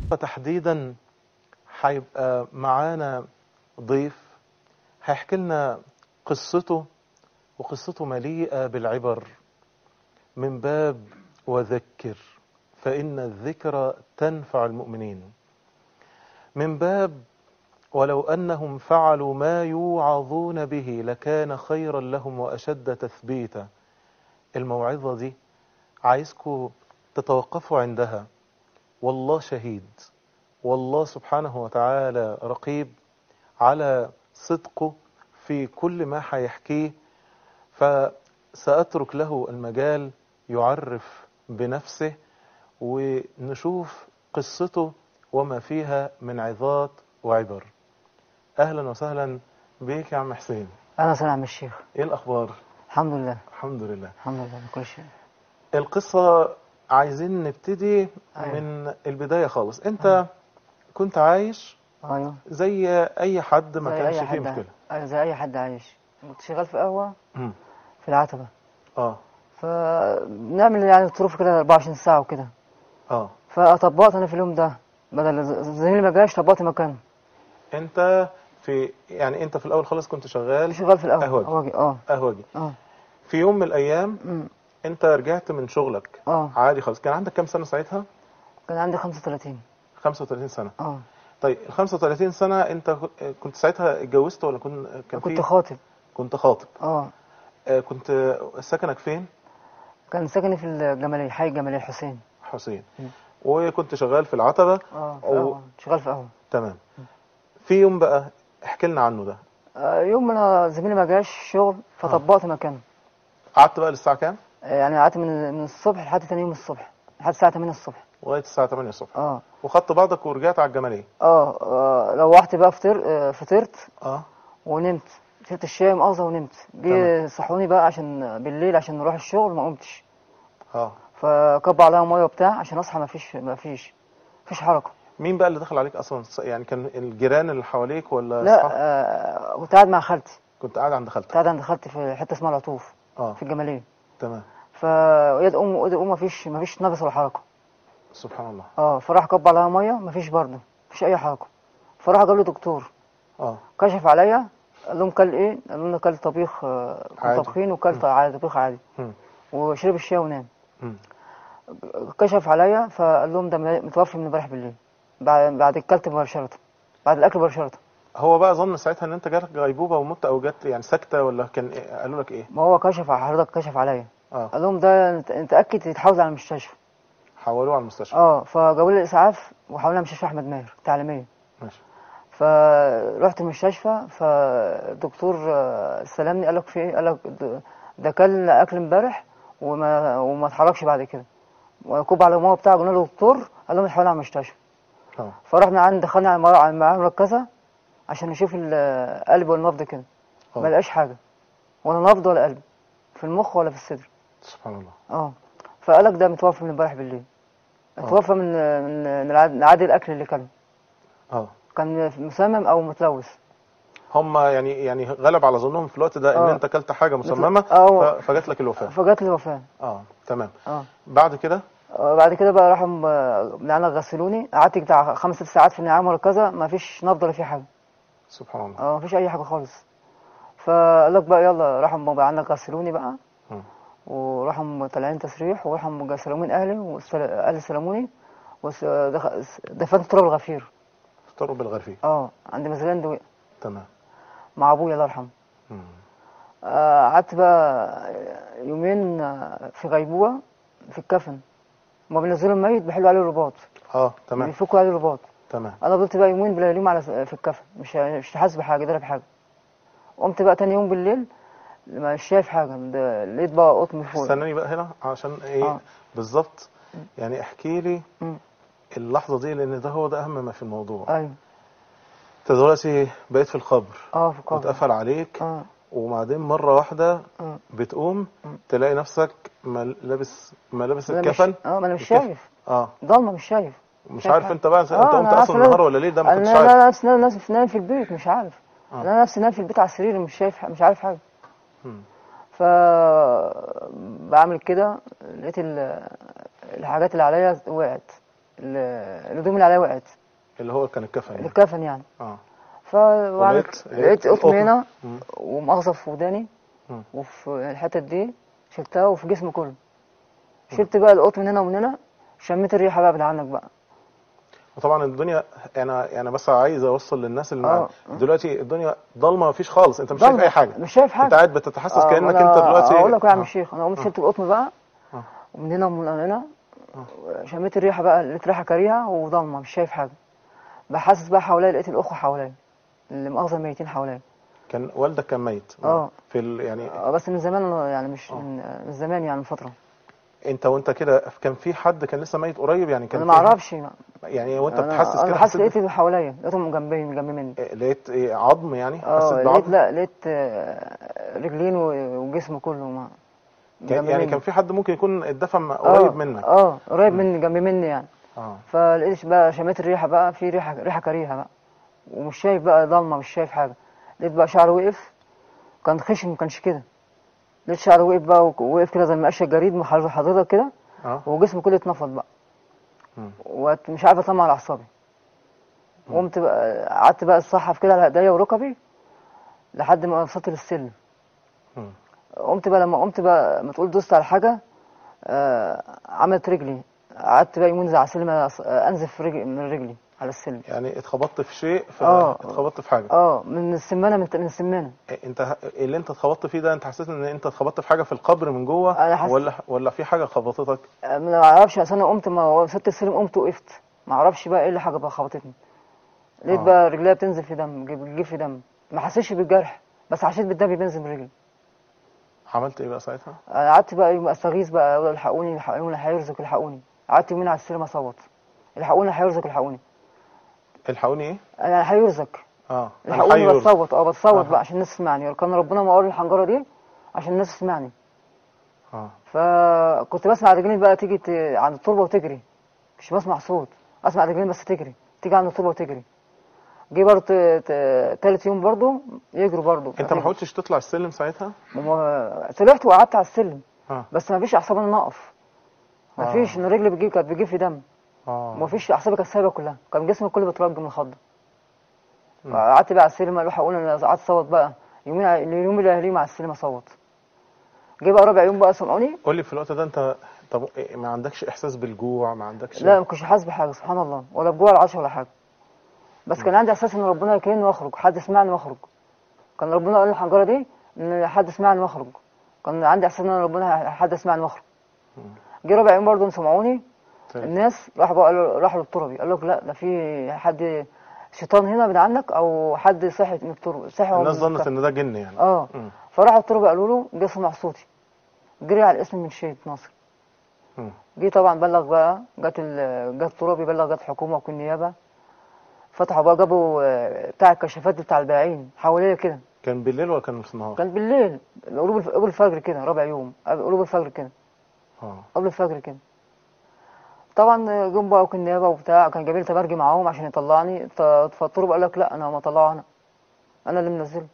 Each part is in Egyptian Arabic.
تحديدا هيبقى معانا ضيف هيحكي لنا قصته وقصته مليئة بالعبر من باب وذكر فإن الذكر تنفع المؤمنين من باب ولو أنهم فعلوا ما يوعظون به لكان خيرا لهم وأشد تثبيتا الموعظة دي عايزكم تتوقفوا عندها والله شهيد والله سبحانه وتعالى رقيب على صدقه في كل ما هيحكيه فسأترك له المجال يعرف بنفسه ونشوف قصته وما فيها من عظات وعبر أهلا وسهلا بيك يا عم حسين اهلا وسهلا عم الشيخ إيه الأخبار؟ الحمد لله الحمد لله الحمد لله بكل شيء القصة عايزين نبتدي أيوة. من البداية خالص أنت كنت عايش ايوه زي أي حد ما زي كانش اي فيه حد مشكلة أيوة زي اي حد عايش كنت شغال في قهوه مم. في العتبه اه فبنعمل يعني ظروف كده 24 ساعه وكده اه فطبقت انا في اليوم ده بدل زميلي ما جاش طبقت مكانه انت في يعني انت في الاول خالص كنت شغال شغال في القهوه قهوجي. قهوجي اه قهوجي اه في يوم من الايام أمم. انت رجعت من شغلك اه عادي خالص كان عندك كام سنه ساعتها كان عندي 35 35 سنه اه طيب ال 35 سنه انت كنت ساعتها اتجوزت ولا كنت كان كنت في خاطب كنت خاطب اه آه، كنت سكنك فين كان ساكني في الجمالية حي الجمالية الحسين حسين مم. وكنت شغال في العتبه اه في أو- قهوة شغال في قهوة تمام في يوم بقى احكي لنا عنه ده آه يوم ما انا زميلي ما جاش شغل فطبقت مكانه قعدت بقى للساعه كام يعني قعدت من من الصبح لحد تاني يوم الصبح لحد الساعة 8 الصبح لغايه الساعه 8 الصبح اه وخدت بعضك ورجعت على الجماليه اه, آه روحت بقى فطر آه فطرت اه ونمت شربت الشاي مؤاخذة ونمت جه صحوني بقى عشان بالليل عشان نروح الشغل ما قمتش اه فكب عليا ميه وبتاع عشان اصحى ما فيش ما فيش مفيش حركة مين بقى اللي دخل عليك اصلا يعني كان الجيران اللي حواليك ولا لا أصحاب؟ آه كنت قاعد مع خالتي كنت قاعد عند كنت خالتك قاعد عند خالتي في حتة اسمها العطوف اه في الجمالية تمام فيا تقوم ويا تقوم مفيش مفيش نفس ولا حركة سبحان الله اه فراح كب عليها ميه مفيش برضه مفيش اي حركه فراح جاب لي دكتور اه كشف عليا قال لهم كل ايه قال لهم كل طبيخ آه، كان عادي. طبخين وكل عادي طبيخ عادي مم. وشرب الشاي ونام مم. كشف عليا فقال لهم ده متوفي من امبارح بالليل بعد بعد الكلت مباشره بعد الاكل مباشره هو بقى ظن ساعتها ان انت جالك غيبوبه ومت او جت يعني سكته ولا كان إيه؟ قالوا لك ايه ما هو كشف على حضرتك كشف عليا اه قال لهم ده انت انت اكد تتحول على المستشفى حولوه على المستشفى اه فجابوا لي الاسعاف وحولنا مستشفى احمد ماهر التعليميه ماشي فرحت المستشفى فالدكتور آه، استلمني قال لك في ايه قال لك ده- ده كل اكل امبارح وما وما اتحركش بعد كده وكوب على الماما بتاعه قلنا له دكتور قال لهم اتحول على المستشفى اه فرحنا عند دخلنا على المر- على المعامل المركزه عشان نشوف القلب والنبض كده آه. ما لقاش حاجه ولا نبض ولا قلب في المخ ولا في الصدر سبحان الله اه فقال لك ده متوفى من امبارح بالليل متوفى من من من العاد- من عادي الاكل اللي كان اه كان مسمم او متلوث هم يعني يعني غلب على ظنهم في الوقت ده ان آه. انت اكلت حاجه مسممه آه. ف- فجات لك الوفاه فجات لي وفاه اه تمام اه بعد كده آه، بعد كده بقى راحوا م- يعني غسلوني قعدت بتاع خمس ست ساعات في النعام مركزه ما فيش نبض ولا في حاجه سبحان الله اه ما فيش اي حاجه خالص فقال لك بقى يلا راحوا م- بقى عندك غسلوني بقى مم. وراحوا طالعين تسريح وراحوا سلموني اهلي واهلي سلموني ودفنت تراب الغفير فطروا بالغرفيه اه عند مزلان دوي تمام مع ابويا الله يرحمه مم. آه، قعدت بقى يومين آه، في غيبوبه في الكفن ما بينزلوا الميت بيحلوا عليه الرباط اه تمام بيفكوا عليه الرباط تمام انا فضلت بقى يومين بلياليهم على في الكفن مش مش حاسس بحاجه داري بحاجه قمت بقى تاني يوم بالليل مش شايف حاجه ده لقيت بقى قطن فوق استناني بقى هنا عشان ايه آه. بالظبط يعني احكي لي مم. اللحظه دي لان ده هو ده اهم ما في الموضوع ايوه انت دلوقتي بقيت في القبر اه في القبر واتقفل عليك اه وبعدين مره واحده اه بتقوم مم. تلاقي نفسك مل- لابس ملابس ما أنا مش- الكفن اه ما انا مش الكفن. شايف اه ضلمه مش شايف مش شايف عارف حاجة. انت بقى انت آه، قمت أنا عارف اصلا إن أنا- النهار ولا ليه ده ما كنتش انا عارف انا نفسي انا نفسي نايم في البيت مش عارف آه. انا نفسي نايم في البيت على السرير مش شايف ح- مش عارف حاجه مم. ف بعمل كده لقيت ال- الحاجات اللي عليا وقعت ال- الهدوم اللي عليا وقعت اللي هو كان الكفن يعني. الكفن يعني اه فبعد ولقيت- لقيت لقيت قطن هنا مم. ومؤاخذة في وداني مم. وفي الحتت دي شلتها وفي جسمي كله شلت بقى القطن من هنا ومن هنا شميت الريحة بقى بعد عنك بقى وطبعا الدنيا انا انا بس عايز اوصل للناس اللي آه. معانا دلوقتي الدنيا ضلمه مفيش خالص انت مش شايف ضلمة. اي حاجه مش شايف انت حاجة قاعد بتتحسس آه، كانك وأنا انت دلوقتي اقول لك يا عم آه. الشيخ انا قمت شلت القطن بقى آه. ومن هنا ومن هنا شميت الريحه بقى لقيت ريحه كريهه وضلمه مش شايف حاجه بحسس بقى حواليا لقيت الاخوه حواليا اللي مؤاخذه ميتين حواليا كان والدك كان ميت آه. في ال... يعني آه، بس من زمان يعني مش من من زمان يعني من فتره انت وانت كده كان في حد كان لسه ميت قريب يعني كان انا ما في- اعرفش يعني وانت انا بتحسس انا كده حاسس حسيت لقيت اللي حواليا لقيتهم جنبي جنب مني إيه، لقيت إيه عظم يعني اه حسيت لقيت بعظم لا لقيت آه، رجلين و- وجسمه كله ما كان جنب يعني مني. كان في حد ممكن يكون اتدفن قريب آه، منك اه قريب مني جنب مني يعني اه فلقيت بقى شميت الريحه بقى في ريحه ريحه كريهه بقى ومش شايف بقى ضلمه مش شايف حاجه لقيت بقى شعره وقف كان خشن ما كانش كده لقيت شعره وقف بقى وك- وقف كده زي المقشه الجريد محل حضرتك كده اه وجسمه كله اتنفض بقى مم. ومش عارف اطلع على اعصابي قمت بقى قعدت بقى اتصحف كده على ايديا وركبي لحد ما وصلت للسلم مم. قمت بقى لما قمت بقى ما تقول دوست على حاجه آه عملت رجلي قعدت بقى يمين زي على السلم آه، انزف رجلي من رجلي على السلم يعني اتخبطت في شيء آه. فاتخبطت في حاجه اه من السمانه من من السمانه انت ه- اللي انت اتخبطت فيه ده انت حسيت ان انت اتخبطت في حاجه في القبر من جوه أنا حس- ولا ولا في حاجه خبطتك آه، ما اعرفش اصل انا قمت ما وصلت السلم قمت وقفت ما اعرفش بقى ايه اللي حاجه بقى خبطتني لقيت آه. بقى رجليا بتنزل في دم جيب بتجيب في دم ما حسيتش بالجرح بس حسيت بالدم بينزل من رجلي عملت ايه بقى ساعتها أنا قعدت بقى يوم استغيث بقى أقول الحقوني الحقوني اللي هيرزق الحقوني قعدت يومين على السلم اصوت الحقوني اللي هيرزق الحقوني الحقوني ايه انا هيرزق اه أنا الحقوني حي يرزق. بتصوت اه بتصوت آه. بقى عشان الناس تسمعني كان ربنا ما قال الحنجره دي عشان الناس تسمعني اه فكنت بسمع رجلين بقى تيجي ت... عند التربه وتجري مش بسمع صوت اسمع رجلين بس تجري تيجي عند التربه وتجري جه برضه ت... تالت يوم برضه يجروا برضه انت ما حاولتش تطلع السلم ساعتها ما- طلعت وقعدت على السلم اه بس ما فيش اعصاب ان أنا اقف ما آه. فيش ان رجلي بتجيب كانت بتجيب في دم اه ما فيش اعصابي كانت سايبه كلها كان جسمي كله بيترج من الخضه مم. فقعدت بقى على السلم اروح اقول انا قعدت اصوت بقى يومين اليوم اللي اهلي مع السلم اصوت جه بقى رابع يوم بقى سمعوني قول لي في الوقت ده انت طب إيه، ما عندكش احساس بالجوع ما عندكش لا ما كنتش حاسس بحاجه سبحان الله ولا بجوع ولا عطش ولا حاجه بس كان عندي احساس ان ربنا يكرمني واخرج حد يسمعني واخرج كان ربنا قال لي الحنجره دي ان حد يسمعني واخرج كان عندي احساس ان ربنا حد يسمعني واخرج جه رابع يوم برضه سمعوني طيب. الناس راحوا بقى قالوا- راحوا للتربي قال لك لا ده في حد شيطان هنا من عنك او حد صحي من التربه صحي هو الناس من ظنت الكهف. ان ده جن يعني اه مم. فراحوا التربه قالوا له جه سمع صوتي جري على الاسم من شيخ ناصر مم. جه طبعا بلغ بقى جت ال- جت الترابي بلغ جت الحكومه وكل نيابه فتحوا بقى جابوا آه، بتاع الكشافات بتاع البائعين حواليا كده كان بالليل ولا كان في النهار كان بالليل قرب الف- قبل الفجر كده رابع يوم قبل الفجر كده اه قبل الفجر كده طبعا جم بقى وكل نيابه وبتاع كان جايبين تبرجي معاهم عشان يطلعني ف- فالتربه قال لك لا انا ما طلعه انا انا اللي منزله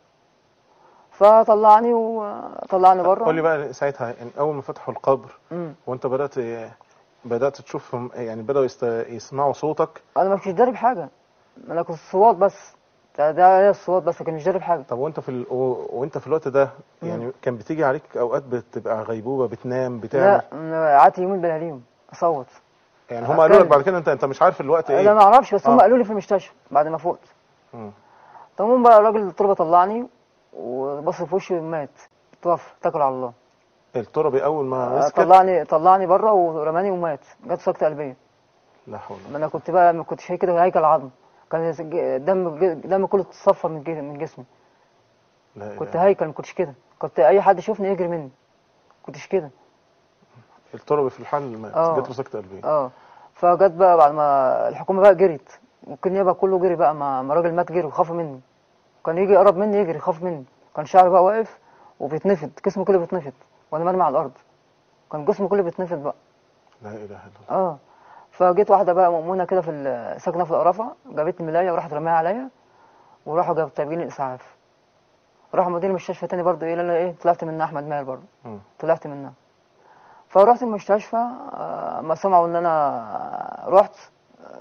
فطلعني وطلعني بره قول لي بقى ساعتها يعني اول ما فتحوا القبر مم. وانت بدات بدات تشوفهم يعني بداوا يست... يسمعوا صوتك انا ما كنتش دارب حاجه انا كنت صوات بس ده ده هي الصوات بس لكن مش دارب حاجه طب وانت في ال... و... وانت في الوقت ده يعني كان بتيجي عليك اوقات بتبقى غيبوبه بتنام بتعمل لا أنا قعدت يومين بلاليهم اصوت يعني هم قالوا لك أتكلم. بعد كده انت انت مش عارف الوقت انا ايه ما اعرفش بس هم آه. قالوا لي في المستشفى بعد ما فقت مم. تمام بقى الراجل التربه طلعني وبص في وشي مات توفى اتكل على الله التربي اول ما آه، مسكت طلعني طلعني بره ورماني ومات جت سكته قلبيه لا حول ولا ما انا كنت بقى ما كنتش كده هيكل عظم كان دم دم كله اتصفى من جي- من جسمي لا كنت إله. هيكل ما كنتش كده كنت اي حد يشوفني يجري مني كنتش كده التربي في الحال مات آه. جت له سكته قلبيه اه فجت بقى بعد ما الحكومه بقى جريت والنيابه كله جري بقى ما ما الراجل مات جري وخافوا مني كان يجي يقرب مني يجري يخاف مني كان شعري بقى واقف وبيتنفض جسمي كله بيتنفض وانا مرمي على الارض كان جسمي كله بيتنفض بقى لا اله الا الله اه فجيت واحده بقى مؤمنه كده في ال- ساكنه في القرافه جابتني ملايه وراحت رماها عليا وراحوا جاب جايبين الاسعاف راحوا مدير المستشفى تاني برضه ايه لا لا ايه طلعت منها احمد ماهر برضه مم. طلعت منها فرحت المستشفى آه، ما سمعوا ان انا رحت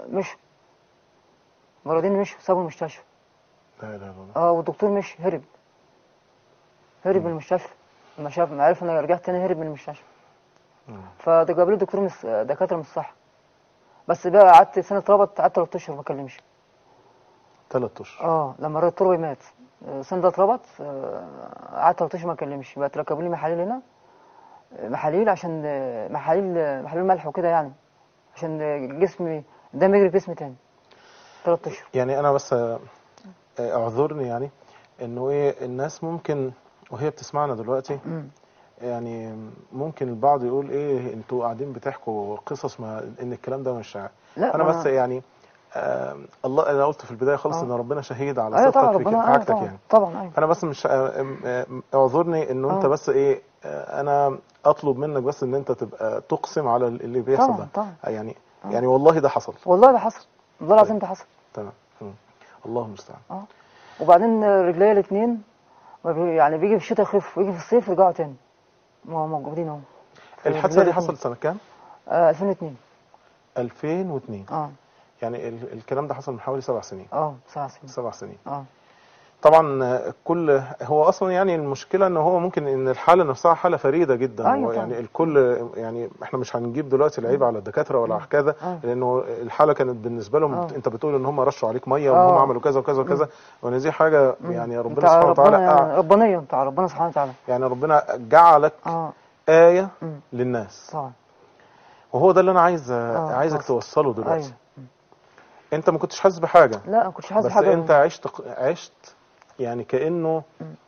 مشوا الممرضين مشوا سابوا المستشفى لا اله الا الله اه والدكتور مشي هرب هرب من المستشفى لما شاف ما عرف ان انا رجعت تاني هرب من المستشفى مم. فجاب لي دكتور مس... دكاتره من الصحه بس بقى قعدت سنه ربط قعدت ثلاث اشهر ما كلمش ثلاث اشهر اه لما الدكتور مات آه، سنه ده اتربط آه، قعدت ثلاث اشهر ما كلمش بقى تركبوا لي محاليل هنا آه، محاليل عشان آه، محاليل آه، محاليل ملح وكده يعني عشان آه، جسمي دم يجري في جسمي تاني ثلاث اشهر يعني انا بس آه، اعذرني يعني انه ايه الناس ممكن وهي بتسمعنا دلوقتي مم. يعني ممكن البعض يقول ايه انتوا قاعدين بتحكوا قصص ما ان الكلام ده مش ع- لا انا ما- بس يعني آه الله انا قلت في البدايه خالص آه. ان ربنا شهيد على ايوه طبعا صدقك في ربنا في ايوه حاجتك طبعا يعني طبعا ايوه انا بس مش آه، آم- آم- اعذرني انه انت آه. بس ايه آه، انا اطلب منك بس ان انت تبقى تقسم على اللي بيحصل طبعا ده طبعا يعني آه. يعني والله ده حصل والله ده حصل والله العظيم ده حصل تمام مم. الله المستعان اه وبعدين رجليا الاثنين يعني بيجي في الشتاء يخف ويجي في الصيف يرجعوا تاني ما هم موجودين اهو في الحادثه رجليا دي الاتنين. حصلت سنه كام آه 2002 2002 اه يعني ال- الكلام ده حصل من حوالي سبع سنين اه سبع سنين سبع سنين اه طبعا آه، كل هو اصلا يعني المشكله ان هو ممكن ان الحاله نفسها حاله فريده جدا أيوة هو طبعا. يعني الكل يعني احنا مش هنجيب دلوقتي العيب على الدكاتره ولا على كذا آه. لانه الحاله كانت بالنسبه لهم آه. انت بتقول ان هم رشوا عليك ميه وان هم آه. عملوا كذا وكذا وكذا وان دي حاجه يعني ربنا بتاع سبحانه وتعالى ربنا أع- يعني ربانيه بتاع ربنا سبحانه وتعالى يعني ربنا جعلك اه ايه مم. للناس طبعا وهو ده اللي انا عايز آه، عايزك خلاص. توصله دلوقتي ايوه انت ما كنتش حاسس بحاجه لا ما كنتش حاسس بس حاجه انت عشت عشت يعني كانه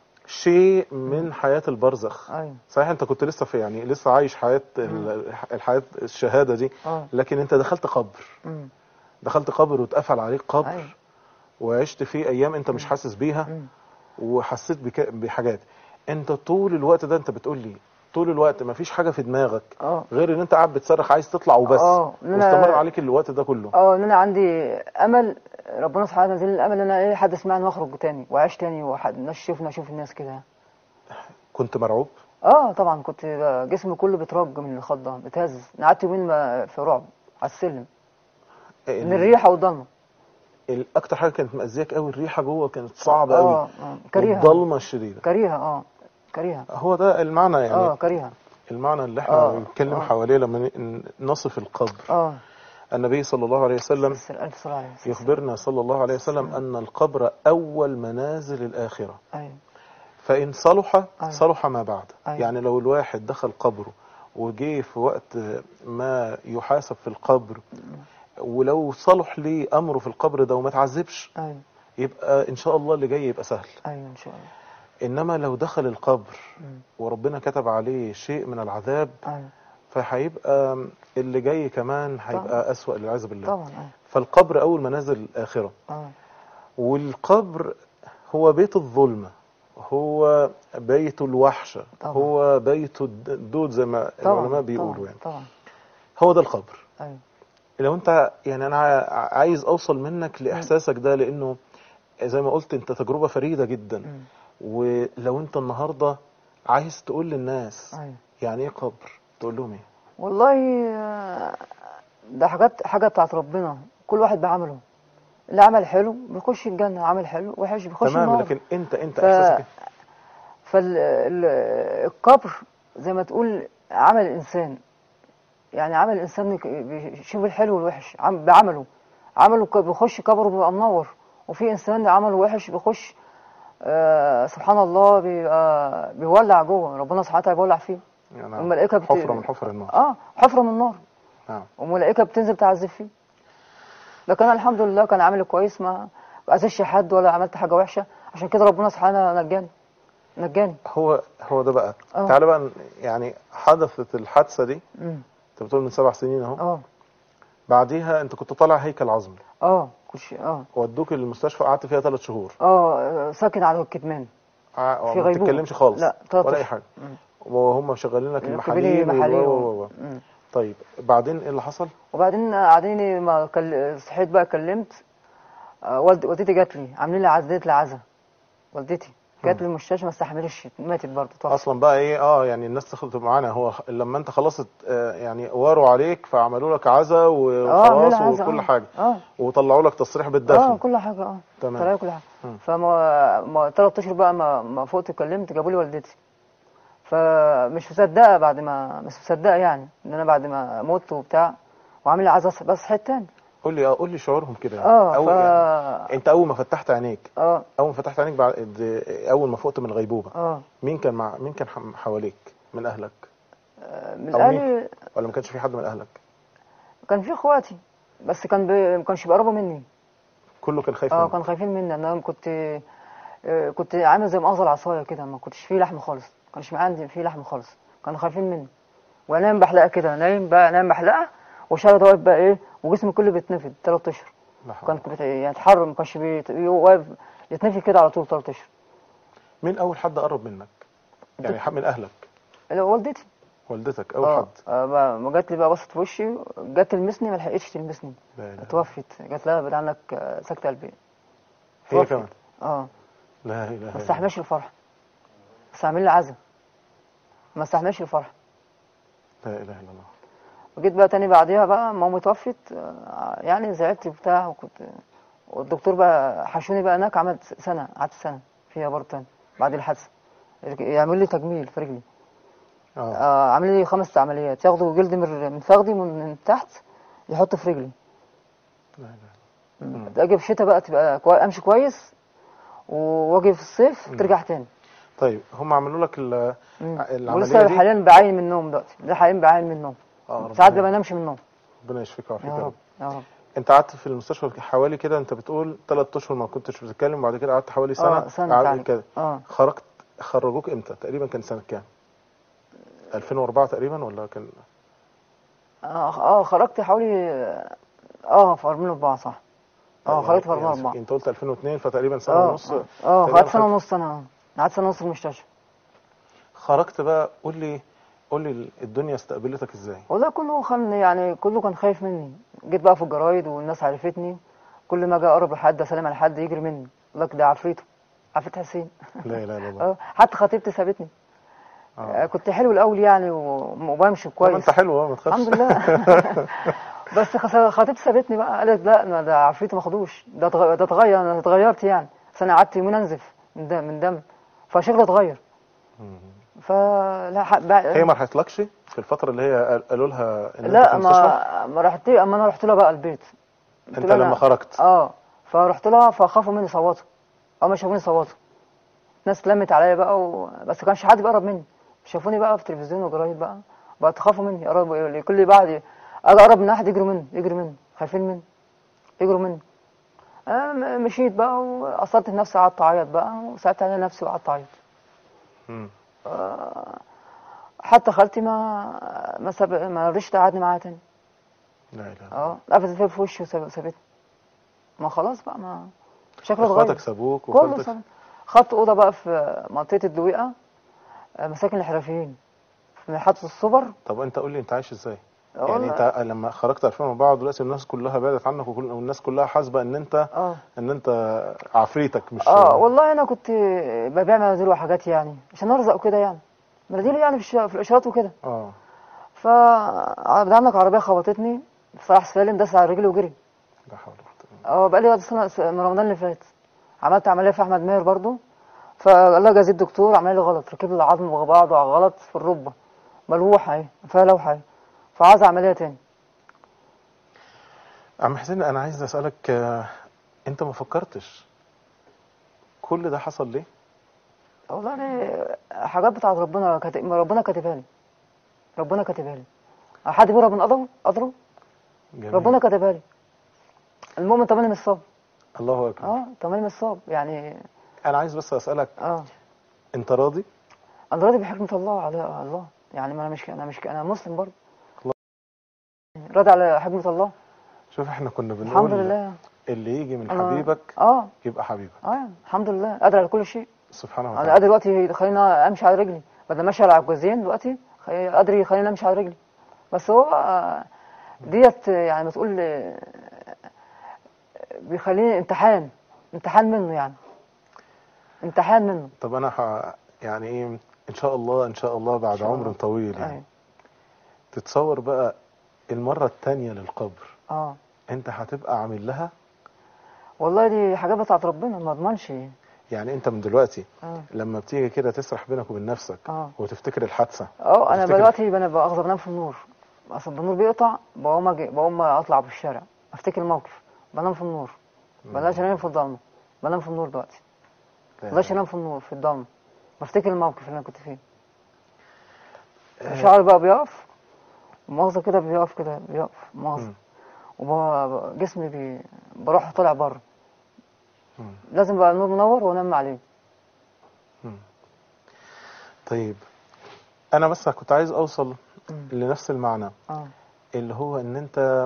شيء من حياه البرزخ ايوه صحيح انت كنت لسه في يعني لسه عايش حياه ال- الحياه الشهاده دي اه لكن انت دخلت قبر مم. دخلت قبر واتقفل عليك قبر أيوة. وعشت فيه ايام انت مش حاسس بيها مم. وحسيت بك بحاجات انت طول الوقت ده انت بتقول لي طول الوقت ما فيش حاجه في دماغك اه غير ان انت قاعد بتصرخ عايز تطلع وبس اه إن أنا- واستمر عليك الوقت ده كله اه ان انا عندي امل ربنا سبحانه وتعالى نزل لي الامل ان انا ايه حد يسمعني واخرج تاني واعيش تاني وحد الناس تشوفني اشوف الناس كده كنت مرعوب اه طبعا كنت جسمي كله بيترج من الخضه بيتهز أنا قعدت يومين ما- في رعب على السلم من ال- الريحه والضلمه الاكتر حاجه كانت مأذياك قوي الريحه جوه كانت صعبه قوي اه اه كريهه والضلمه الشديده كريهه اه كريهه هو ده المعنى يعني اه كريهه المعنى اللي احنا آه، بنتكلم آه. حواليه لما ن- نصف القبر اه النبي صلى الله عليه وسلم بس الف صلاه عليه وسلم. يخبرنا صلى الله عليه وسلم أن القبر أول منازل الآخرة ايوه فإن صلح أيوة. صلح ما بعد أيوة. يعني لو الواحد دخل قبره وجي في وقت ما يحاسب في القبر ولو صلح ليه أمره في القبر ده وما تعذبش ايوه يبقى إن شاء الله اللي جاي يبقى سهل ايوه ان شاء الله إنما لو دخل القبر مم. وربنا كتب عليه شيء من العذاب ايوه فهيبقى اللي جاي كمان هيبقى أسوأ للعياذ بالله طبعا ايوه فالقبر أول منازل الآخرة اه والقبر هو بيت الظلمة هو بيت الوحشة طبعا. هو بيت الدود زي ما طبعا العلماء بيقولوا طبعا يعني طبعا هو ده القبر ايوه لو انت يعني انا ع- عايز اوصل منك لاحساسك ده لانه زي ما قلت انت تجربة فريدة جدا مم. ولو انت النهاردة عايز تقول للناس ايوه يعني ايه قبر تقول لهم ايه والله آه، ده حاجات حاجه بتاعت ربنا كل واحد بعمله اللي عمل حلو بيخش الجنه عمل حلو وحش بيخش تمام النار لكن انت انت ف- احساسك ايه فالقبر زي ما تقول عمل الانسان يعني عمل الانسان يك- بيشوف الحلو والوحش عم- بعمله عمله ك- بيخش قبره بيبقى منور وفي انسان عمله وحش بيخش آه سبحان الله بيبقى بيولع جوه ربنا سبحانه وتعالى بيولع فيه يعني الملائكة بت- حفرة من حفر النار اه حفره من النار نعم وملائكه بتنزل تعذب فيه لكن أنا الحمد لله كان عامل كويس ما اذيش حد ولا عملت حاجه وحشه عشان كده ربنا سبحانه نجاني نجاني هو هو ده بقى آه. تعالى بقى ن- يعني حدثت الحادثة دي امم انت بتقول من سبع سنين اهو اه بعديها انت كنت طالع هيكل عظمي اه كنت اه ودوك المستشفى قعدت فيها ثلاث شهور اه ساكن على الكتمان ع- في ما غيبوبة. بتتكلمش خالص لا، تلات ولا اي أشهر. حاجه مم. وهم شغالين لك ركبوا لي المحاليل محاليل و- و- و- و- مم. طيب بعدين ايه اللي حصل؟ وبعدين قاعدين ما كل... صحيت بقى كلمت آه والد... والدتي جات لي عاملين لي عزلت لي عزا والدتي جات لي المستشفى ما استحملتش ماتت برضه توفت اصلا بقى ايه اه يعني الناس تخلط معانا هو خ- لما انت خلصت آه يعني واروا عليك فعملوا لك عزا اه وخلاص عملوا عزا، وكل اه. حاجه اه وطلعوا لك تصريح اه بالدفن كل حاجه اه تمام. طلعوا كل حاجه مم. فما ما ثلاث اشهر بقى ما ما فقت اتكلمت جابوا لي والدتي فمش مصدقه بعد ما مش مصدقه يعني ان انا بعد ما مت وبتاع وعامل لي عزا بس صحيت تاني قول لي اه قول لي شعورهم كده يعني. اه أول ف يعني انت اول ما فتحت عينيك اه اول ما فتحت عينيك بعد اول ما فقت من الغيبوبه اه مين كان مع مين كان حم- حواليك من اهلك من أو اهلي ولا ما كانش في حد من اهلك كان في اخواتي بس كان بي... ما كانش بيقربوا مني كله كان خايف اه منك كانوا خايفين مني انا كنت آه، كنت عامل زي مقص العصايه كده ما كنتش فيه لحم خالص ما كانش معايا عندي فيه لحم خالص كانوا خايفين مني وانام بحلقه كده نايم بقى انام بحلقه وشارد واقف بقى ايه وجسمي كله بيتنفض ثلاث اشهر لا حول. كان كنت يعني اتحرر ما كانش بيت- واقف يتنفض كده على طول ثلاث اشهر مين اول حد قرب منك يعني حد من اهلك اللي هو والدتي والدتك اول اه حد آه، ما ما جات لي بقى بصت في وشي جت تلمسني ما لحقتش تلمسني لا اله إلا توفت جات لها بعد عنك آه، سكته قلبيه هي توفت. كمان اه لا اله ما الا الله استحملش الفرح بس عامل لي عزا ما استحملش الفرح لا اله الا الله وجيت بقى تاني بعديها بقى مامي توفت آه، يعني زعلت وبتاع وكنت والدكتور بقى حشوني بقى هناك عملت سنة قعدت سنة فيها برضه تاني بعد الحادثة يعمل لي تجميل في رجلي اه آه عامل لي خمس عمليات ياخدوا جلد من من فخدي من, من تحت يحطوا في رجلي لا اله مم. اجي في الشتاء بقى تبقى كوي... امشي كويس واجي في الصيف مم. ترجع تاني طيب هم عملوا لك ال- مم. العمليه ولسه دي حاليا بعين من النوم دلوقتي ده حاليا بعين من النوم اه ربنا ساعات ما بنامش من النوم ربنا يشفيك ويعافيك يا يا رب رب يا رب انت قعدت في المستشفى حوالي كده انت بتقول ثلاث اشهر ما كنتش بتتكلم وبعد كده قعدت حوالي سنه اه سنة قعدت فعلا كده اه خرجت خرجوك امتى تقريبا كان سنه كام 2004 تقريبا ولا كان اه اه خرجت حوالي اه في 2004 صح اه يعني- خرجت في يعني 2004 انت قلت 2002 فتقريبا سنه اه ونص اه اه تقريباً خدت سنة خدت- ونص انا اه قعدت سنة ونص في المستشفى خرجت بقى قول لي قول لي الدنيا استقبلتك ازاي والله كله كان يعني كله كان خايف مني جيت بقى في الجرايد والناس عرفتني كل ما اجي اقرب لحد اسلم على حد يجري مني يقول لك ده عفريته عفريت حسين لا اله الا الله اه حتى خطيبتي سابتني آه. اه كنت حلو الاول يعني و- وبمشي طب انت كويس حلو اه ما تخافش الحمد لله بس خس- خطيبتي سابتني بقى قالت لا ما ده عفريت ما خدوش ده اتغ- ده اتغير انا اتغيرت يعني بس انا قعدت يومين انزف من دم من دم فشكلي اتغير مم. فلا ح- بع- هي ما رحتلكش في الفتره اللي هي قال- قالوا لها ان انت لا في المستشفى ما ما رحت اما انا رحت لها بقى البيت قلت انت لها لما أنا- خرجت اه فرحت لها فخافوا مني صوتوا او ما شافوني صوتوا ناس لمت عليا بقى و... بس كانش حد بيقرب مني شافوني بقى في التلفزيون وجرايد بقى بقى تخافوا مني يقربوا كل بعد اجي اقرب من واحد يجروا مني يجروا مني خايفين مني يجروا مني انا م- مشيت بقى واثرت في نفسي قعدت اعيط بقى وساعدت على نفسي وقعدت اعيط مم. حتى خالتي ما ما ساب ما رضيش تقعدني معاها تاني لا اله الا الله اه قفزت فيا في وشي وساب- وسابتني ما خلاص بقى ما شكله اتغير اخواتك سابوك كله وخالتك سنة خدت أوضة بقى في منطقة الدويقة آه، مساكن الحرفيين في محطة السوبر طب انت قول لي انت عايش ازاي يعني والله- انت لما خرجت 2004 دلوقتي الناس كلها بعدت عنك وكل والناس كلها حاسبه ان انت اه ان انت عفريتك مش اه والله أنا كنت ببيع مناديل وحاجات يعني عشان أرزق وكده يعني مناديل يعني في, الش- في الإشارات وكده اه فبدعملك عربية خبطتني صلاح سالم داس على رجلي وجري لا حول ولا قوه إلا بالله. اه بقالي سنة س- من رمضان اللي فات عملت عملية في أحمد ماهر برضو فقال لها جازي الدكتور عمل لي غلط ركب لي العظم مع بعضه على غلط في الركبة ملوحة اهي فيها لوحة اهي فعايز عملية تاني عم حسين انا عايز اسالك آه، انت ما فكرتش كل ده حصل ليه والله أنا حاجات بتاعت ربنا كاتب ربنا كاتبها لي ربنا كاتبها لي حد بيهرب من قدره قدره جميل. ربنا كاتبها لي المؤمن تمام من الصاب الله اكبر اه تمام من الصاب يعني انا عايز بس اسالك اه انت راضي انا راضي بحكمة الله على على الله يعني ما انا مش انا مش انا مسلم برضه الله. راضي على حكمة الله شوف احنا كنا بنقول الحمد لله اللي يجي من أنا- حبيبك اه يبقى حبيبك اه الحمد لله قادر على كل شيء سبحانه انا وتعالى قادر دلوقتي يخليني امشي على رجلي بدل ماشي على عكازين دلوقتي خي- قادر يخليني امشي على رجلي بس هو آه، ديت يعني ما تقول آه، بيخليني امتحان امتحان منه يعني امتحان منه طب انا ح... يعني ايه ان شاء الله ان شاء الله بعد شاء عمر الله. طويل يعني أيوة. تتصور بقى المرة التانية للقبر اه انت هتبقى عامل لها والله دي حاجات بتاعت ربنا ما اضمنش يعني انت من دلوقتي اه لما بتيجي كده تسرح بينك وبين نفسك اه وتفتكر الحادثة اه انا تفتكر- دلوقتي انا باخذ بنام في النور اصل النور بيقطع بقوم اجي بقوم اطلع في الشارع افتكر الموقف بنام في النور بلاش انام في الضلمه بنام في النور دلوقتي لا. بلاش انام في النور في الضلمه بفتكر الموقف اللي انا كنت فيه آه، شعري بقى بيقف مؤاخذة كده بيقف كده بيقف مؤاخذة مم. وجسمي بي... بروح طالع بره مم. لازم بقى النور منور وانام عليه طيب انا بس كنت عايز اوصل مم. لنفس المعنى اه اللي هو ان انت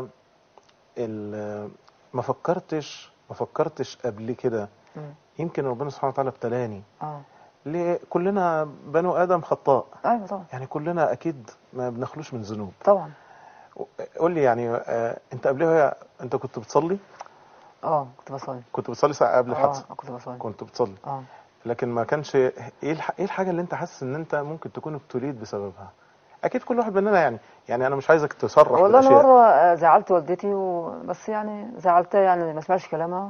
ال- ما فكرتش ما فكرتش قبل كده مم. يمكن ربنا سبحانه وتعالى ابتلاني اه ليه كلنا بنو ادم خطاء ايوه طبعا يعني كلنا اكيد ما بنخلوش من ذنوب طبعا قول لي يعني آه، انت قبلها انت كنت بتصلي اه كنت بصلي كنت بتصلي ساعه قبل الحادثه اه كنت بصلي كنت بتصلي اه لكن ما كانش ايه الح... ايه الحاجه اللي انت حاسس ان انت ممكن تكون ابتليت بسببها اكيد كل واحد مننا يعني يعني انا مش عايزك تصرح والله انا بالاشياء مره آه، زعلت والدتي و... بس يعني زعلتها يعني ما سمعش كلامها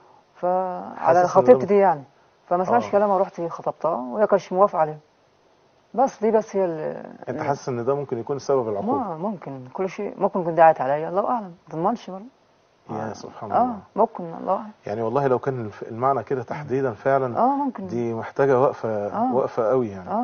حاسس فعلى إن خطيبتي ده- دي يعني فما سمعش آه. كلامها رحت خطبتها وهي كانتش موافقه عليه بس دي بس هي اللي انت اللي- حاسس ان ده ممكن يكون سبب العقوبه ما ممكن كل شيء ممكن يكون دعت عليا الله اعلم ما تضمنش برضه يا سبحان اه الله ممكن الله اعلم يعني والله لو كان الف- المعنى كده تحديدا فعلا اه ممكن دي محتاجه وقفه آه. وقفه قوي يعني اه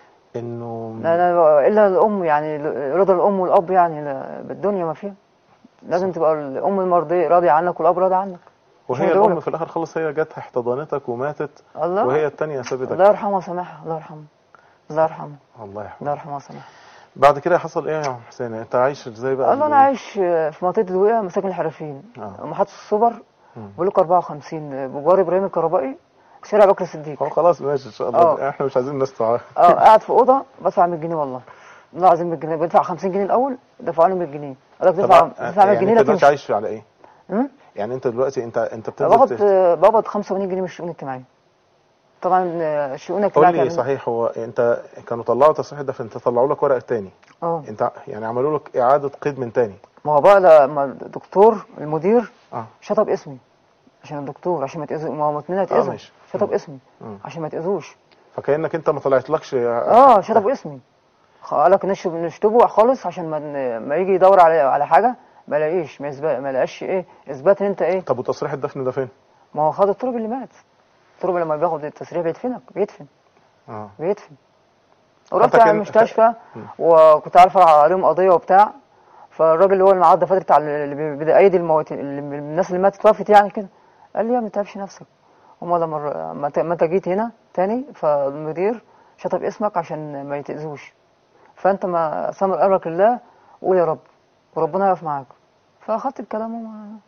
انه لا لا الا الام يعني رضا الام والاب يعني لا- بالدنيا ما فيها لازم تبقى الام المرضيه راضيه عنك والاب راضي عنك وهي عشان دول- الام في الاخر خلص هي جت احتضنتك وماتت الله وهي التانية سابتك الله يرحمه وسامحها الله يرحمه الله يرحمه الله يحفظك الله يرحمه وسامحها بعد كده حصل ايه يا عم حسين انت عايش ازاي بقى الله انا عايش في منطقه الدويقه مساكن الحرفيين آه. محطه السوبر مم. بلوك 54 بجوار ابراهيم الكهربائي شارع بكر الصديق هو خلاص ماشي ان شاء الله آه. احنا مش عايزين الناس تعرف اه قاعد في اوضه بدفع 100 جنيه والله والله العظيم 100 جنيه بدفع 50 جنيه الاول دفعوا لي 100 جنيه قال لك دفع دفع 100 يعني جنيه انت لا دلوقتي تمشي عايش على ايه؟ مم؟ يعني انت دلوقتي انت انت باخد بتنزل ت- بقبض 85 جنيه من الشؤون الاجتماعيه طبعا آه، الشؤون الاجتماعيه قول لي بتعمل- صحيح هو انت كانوا طلعوا تصريح ده فانت طلعوا لك ورق تاني اه انت يعني عملوا لك اعاده قيد من تاني ما هو بقى لما الدكتور المدير اه شطب اسمي عشان الدكتور عشان ما يتأذوا ما هو اتنين هيتأذوا ماشي. شطب مم. اسمي مم. عشان ما يتأذوش فكانك انت ما طلعتلكش اه شطب اسمي خ- قال لك نشطب نشطبه خالص عشان ما ما يجي يدور على على حاجه ما يلاقيش ما يثبت ما يلاقيش ايه اثبات ان انت ايه طب وتصريح الدفن ده فين؟ ما هو خد التراب اللي مات التراب لما بياخد التسريح بيدفنك بيدفن اه بيدفن ورحت فأنت على كان- المستشفى مم. وكنت عارف عليهم قضيه وبتاع فالراجل اللي هو المعاد الدفاتر بتاع اللي بي- بيأيد الموت اللي- الناس اللي ماتت وقفت يعني كده قال لي يا ما تتعبش نفسك هما لما الر- ما ت- ما انت جيت هنا تاني فالمدير شطب اسمك عشان ما يتأذوش فانت ما سامر امرك لله قول يا رب وربنا يقف معاك فاخدت الكلام وما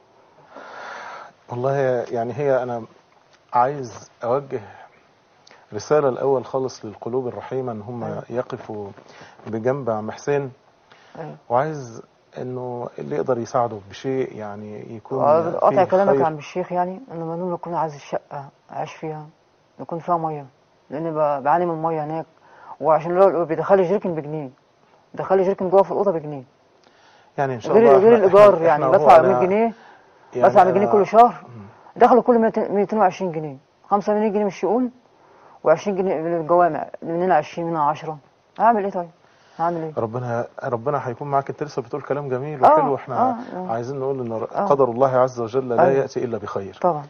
والله يعني هي انا عايز اوجه رساله الاول خالص للقلوب الرحيمه ان هم أيوة. يقفوا بجنب عم حسين أيوة. وعايز انه اللي يقدر يساعده بشيء يعني يكون قاطع فيه كلامك يا خير. عم الشيخ يعني انا ممنوع اكون عايز الشقه اعيش فيها يكون فيها ميه لان ب- بعاني من الميه هناك وعشان لو بيدخل لي جيركن بجنيه دخل لي جيركن جوه في الاوضه بجنيه يعني ان شاء غير الله غير إحنا- الايجار إحنا- يعني إحنا هو بدفع أنا- 100 جنيه يعني بدفع 100 جنيه أنا- كل شهر دخلوا كل 220 جنيه 5 جنيه جنيه من الشؤون و20 جنيه من الجوامع مننا 20 مننا 10 هعمل ايه طيب؟ هعمل ايه؟ ربنا ربنا هيكون معاك انت لسه بتقول كلام جميل آه، وحلو احنا آه، آه. عايزين نقول ان آه. قدر الله عز وجل لا أيوة. ياتي الا بخير طبعا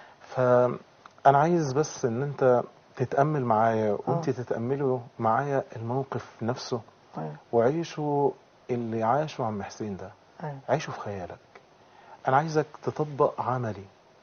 فانا عايز بس ان انت تتامل معايا وانت تتاملوا معايا الموقف نفسه ايوه وعيشوا اللي عاشه عم حسين ده ايوه عيشه في خيالك انا عايزك تطبق عملي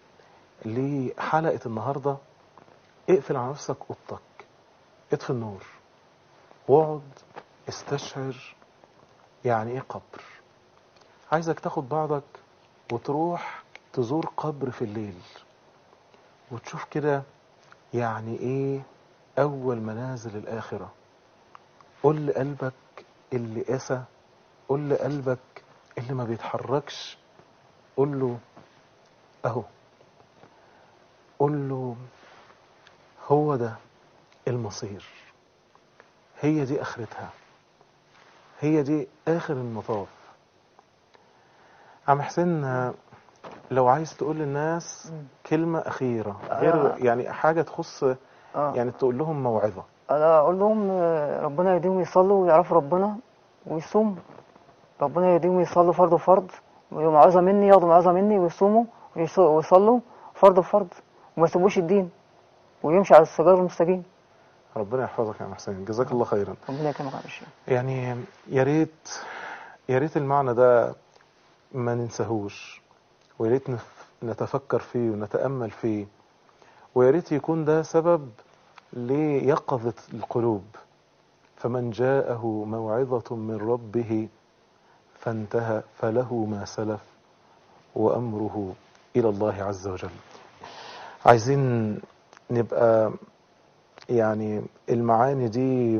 لحلقه النهارده اقفل على نفسك اوضتك اطفي النور واقعد استشعر يعني ايه قبر عايزك تاخد بعضك وتروح تزور قبر في الليل وتشوف كده يعني ايه اول منازل الاخره قول لقلبك اللي قسى قول لقلبك اللي ما بيتحركش قول له اهو قول له هو ده المصير هي دي اخرتها هي دي اخر المطاف عم حسين آه، لو عايز تقول للناس مم. كلمة أخيرة غير آه. يعني حاجة تخص اه يعني تقول لهم موعظة انا اقول لهم آه، ربنا يهديهم يصلوا ويعرفوا ربنا ويصوموا ربنا يهديهم يصلوا فرض وفرض وموعظه مني ياخدوا موعظه مني ويصوموا ويص- ويصلوا فرض وفرض وما يسيبوش الدين ويمشي على السجار المستقيم ربنا يحفظك يا عم حسين جزاك الله خيرا ربنا يكرمك يا باشا يعني يا ريت يا ريت المعنى ده ما ننساهوش ويا ريت نف- نتفكر فيه ونتأمل فيه ويا ريت يكون ده سبب ليقظة القلوب فمن جاءه موعظة من ربه فانتهى فله ما سلف وأمره إلى الله عز وجل عايزين نبقى يعني المعاني دي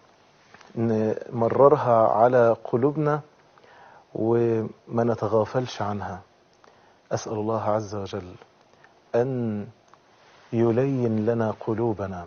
نمررها على قلوبنا وما نتغافلش عنها أسأل الله عز وجل أن يلين لنا قلوبنا